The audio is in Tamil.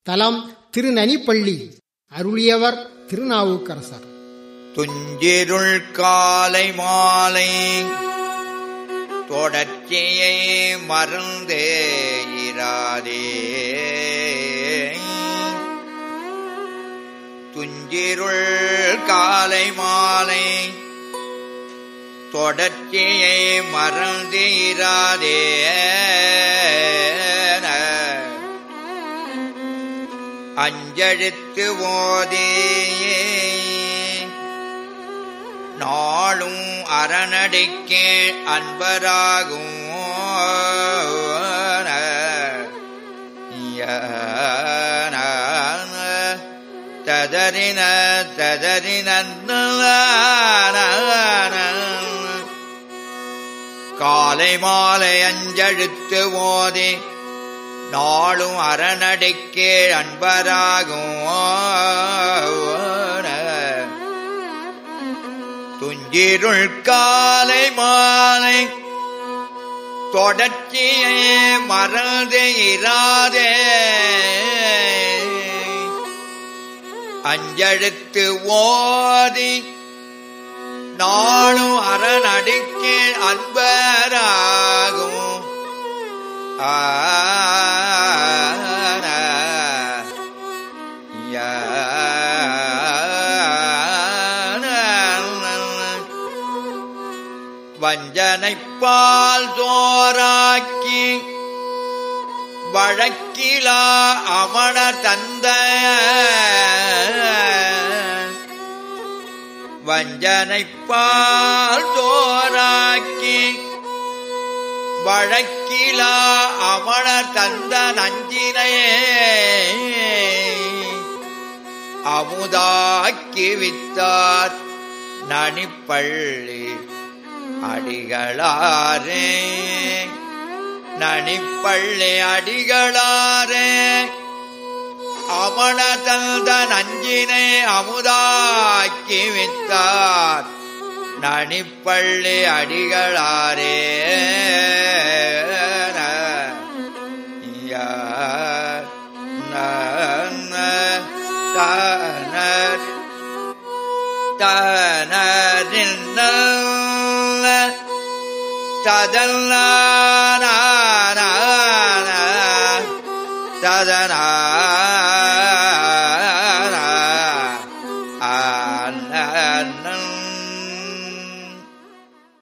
தலம் திருநனிப்பள்ளி அருளியவர் திருநாவுக்கரசர் துஞ்சிருள் காலை மாலை தொடர்ச்சியை மறந்தே இராதே துஞ்சிருள் காலை மாலை தொடர்ச்சியை மறந்து இராதே அஞ்செழுத்து ஓதே நாளும் அரணடிக்கே அன்பராகும் ததறின ததறின காலை மாலை அஞ்செழுத்து ஓதே நாளும் அரணடிக்கே அன்பராகும் துஞ்சிருள் காலை மாலை தொடர்ச்சியே மறந்து இராதே அஞ்செழுத்து ஓதி நாளும் அரணடிக்கு அன்பராகும் வஞ்சனைப்பால் தோராக்கி வழக்கிலா அமண தந்த வஞ்சனைப்பால் தோராக்கி வழக்கிலா அமண தந்த நஞ்சினையே அமுதாக்கி வித்தார் நனிப்பள்ளி அடிகளாரே நனிப்பள்ளி அடிகளாரே அமண தந்த நஞ்சினை அமுதாக்கி வித்தார் நனிப்பள்ளி அடிகளாரே தானர் தானரில் ததல்ல ததனா